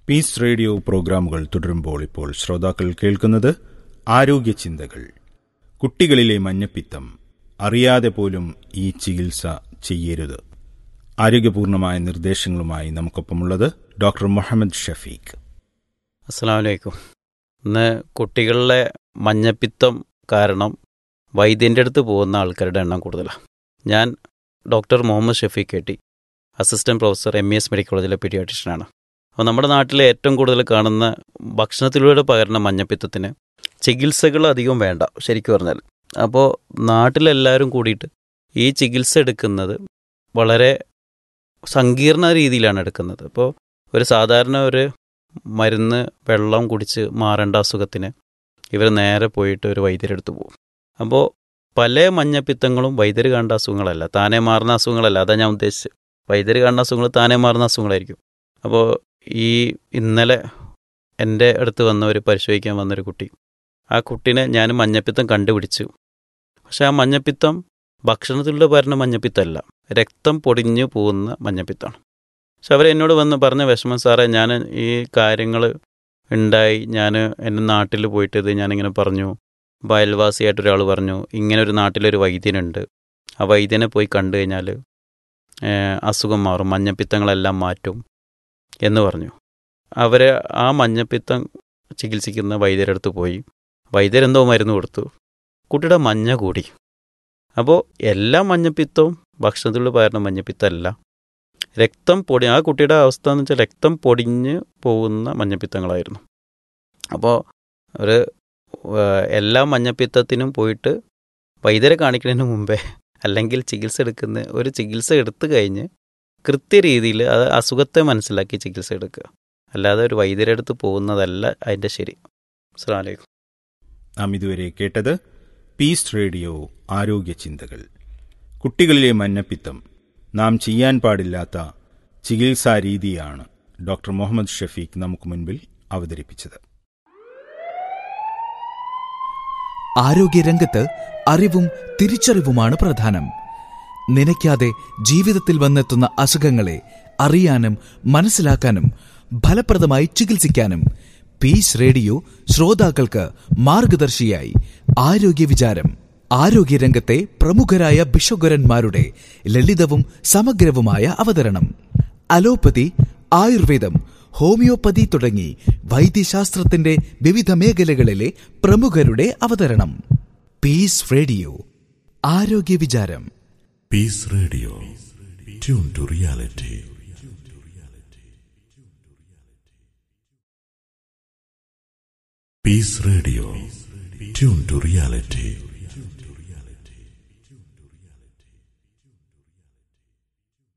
piece radio പ്രോഗ്രാമുകൾ തുടരുമ്പോൾ ഇപ്പോൾ ശ്രോതാക്കൾ കേൾക്കുന്നത് ആരോഗ്യ ചിന്തകൾ കുട്ടികളിലെ മഞ്ഞപ്പിത്തം അറിയാതെ പോലും ഈ ചികിത്സ ചെയ്യരുത് ആരോഗ്യപൂർണമായ നിർദ്ദേശങ്ങളുമായി നമുക്കൊപ്പമുള്ളത് ഡോക്ടർ മുഹമ്മദ് ഷഫീഖ് അസ്സാം വലൈക്കും ഇന്ന് കുട്ടികളിലെ മഞ്ഞപ്പിത്തം കാരണം വൈദ്യൻ്റെ അടുത്ത് പോകുന്ന ആൾക്കാരുടെ എണ്ണം കൂടുതലാണ് ഞാൻ ഡോക്ടർ മുഹമ്മദ് ഷഫീഖ് കെട്ടി assistant professor M E S medical കോളേജിലെ പീഡിയാട്രിഷ്യനാണ് അപ്പോൾ നമ്മുടെ നാട്ടിലെ ഏറ്റവും കൂടുതൽ കാണുന്ന ഭക്ഷണത്തിലൂടെ പകരുന്ന മഞ്ഞപ്പിത്തത്തിന് ചികിത്സകൾ അധികം വേണ്ട ശരിക്കും പറഞ്ഞാൽ അപ്പോൾ നാട്ടിലെല്ലാവരും കൂടിയിട്ട് ഈ ചികിത്സ എടുക്കുന്നത് വളരെ സങ്കീർണ രീതിയിലാണ് എടുക്കുന്നത് അപ്പോൾ ഒരു സാധാരണ ഒരു മരുന്ന് വെള്ളം കുടിച്ച് മാറേണ്ട അസുഖത്തിന് ഇവർ നേരെ പോയിട്ട് ഒരു വൈദ്യരെടുത്ത് പോകും അപ്പോൾ പല മഞ്ഞപ്പിത്തങ്ങളും വൈദ്യർ കാണേണ്ട അസുഖങ്ങളല്ല താനെ മാറുന്ന അസുഖങ്ങളല്ല അതാണ് ഞാൻ ഉദ്ദേശിച്ചത് വൈദ്യർ കാണുന്ന അസുഖങ്ങൾ താനെ മാറുന്ന അസുഖങ്ങളായിരിക്കും അപ്പോൾ ഈ ഇന്നലെ എൻ്റെ അടുത്ത് വന്ന ഒരു പരിശോധിക്കാൻ വന്നൊരു കുട്ടി ആ കുട്ടീനെ ഞാൻ മഞ്ഞപ്പിത്തം കണ്ടുപിടിച്ചു പക്ഷെ ആ മഞ്ഞപ്പിത്തം ഭക്ഷണത്തിലൂടെ വരുന്ന മഞ്ഞപ്പിത്തമല്ല രക്തം പൊടിഞ്ഞു പോകുന്ന മഞ്ഞപ്പിത്തമാണ് പക്ഷെ അവർ എന്നോട് വന്ന് പറഞ്ഞ വിഷമം സാറേ ഞാൻ ഈ കാര്യങ്ങൾ ഉണ്ടായി ഞാൻ എൻ്റെ നാട്ടിൽ പോയിട്ട് ഇത് ഞാനിങ്ങനെ പറഞ്ഞു അപ്പോൾ അയൽവാസിയായിട്ട് ഒരാൾ പറഞ്ഞു ഇങ്ങനെ ഒരു നാട്ടിലൊരു വൈദ്യനുണ്ട് ആ വൈദ്യനെ പോയി കണ്ടു കഴിഞ്ഞാൽ അസുഖം മാറും മഞ്ഞപ്പിത്തങ്ങളെല്ലാം മാറ്റും എന്ന് പറഞ്ഞു അവർ ആ മഞ്ഞപ്പിത്തം ചികിത്സിക്കുന്ന വൈദ്യരടുത്ത് പോയി വൈദ്യരെന്തോ മരുന്ന് കൊടുത്തു കുട്ടിയുടെ മഞ്ഞ കൂടി അപ്പോൾ എല്ലാ മഞ്ഞപ്പിത്തവും ഭക്ഷണത്തിലൂടെ പകരുന്ന മഞ്ഞപ്പിത്തമല്ല രക്തം പൊടി ആ കുട്ടിയുടെ അവസ്ഥ എന്ന് വെച്ചാൽ രക്തം പൊടിഞ്ഞ് പോകുന്ന മഞ്ഞപ്പിത്തങ്ങളായിരുന്നു അപ്പോൾ ഒരു എല്ലാ മഞ്ഞപ്പിത്തത്തിനും പോയിട്ട് വൈദ്യരെ കാണിക്കുന്നതിന് മുമ്പേ അല്ലെങ്കിൽ ചികിത്സ എടുക്കുന്ന ഒരു ചികിത്സ എടുത്തു കഴിഞ്ഞ് കൃത്യരീതിയിൽ അത് അസുഖത്തെ മനസ്സിലാക്കി ചികിത്സ എടുക്കുക അല്ലാതെ ഒരു വൈദ്യരെ അടുത്ത് പോകുന്നതല്ല അതിൻ്റെ ശരി അസ്സാം വലൈക്കും നാം ഇതുവരെ കേട്ടത് പീസ് റേഡിയോ ആരോഗ്യ ചിന്തകൾ കുട്ടികളിലെ മഞ്ഞപ്പിത്തം നാം ചെയ്യാൻ പാടില്ലാത്ത ചികിത്സാ രീതിയാണ് ഡോക്ടർ മുഹമ്മദ് ഷഫീഖ് നമുക്ക് മുൻപിൽ അവതരിപ്പിച്ചത് ആരോഗ്യരംഗത്ത് അറിവും തിരിച്ചറിവുമാണ് പ്രധാനം നനയ്ക്കാതെ ജീവിതത്തിൽ വന്നെത്തുന്ന അസുഖങ്ങളെ അറിയാനും മനസ്സിലാക്കാനും ഫലപ്രദമായി ചികിത്സിക്കാനും പീസ് റേഡിയോ ശ്രോതാക്കൾക്ക് മാർഗദർശിയായി ആരോഗ്യ വിചാരം ആരോഗ്യരംഗത്തെ പ്രമുഖരായ ബിഷോഗരന്മാരുടെ ലളിതവും സമഗ്രവുമായ അവതരണം അലോപ്പതി ആയുർവേദം ഹോമിയോപ്പതി തുടങ്ങി വൈദ്യശാസ്ത്രത്തിന്റെ വിവിധ മേഖലകളിലെ പ്രമുഖരുടെ അവതരണം പീസ് റേഡിയോ ആരോഗ്യ വിചാരം peace radio tune to reality peace radio tune to reality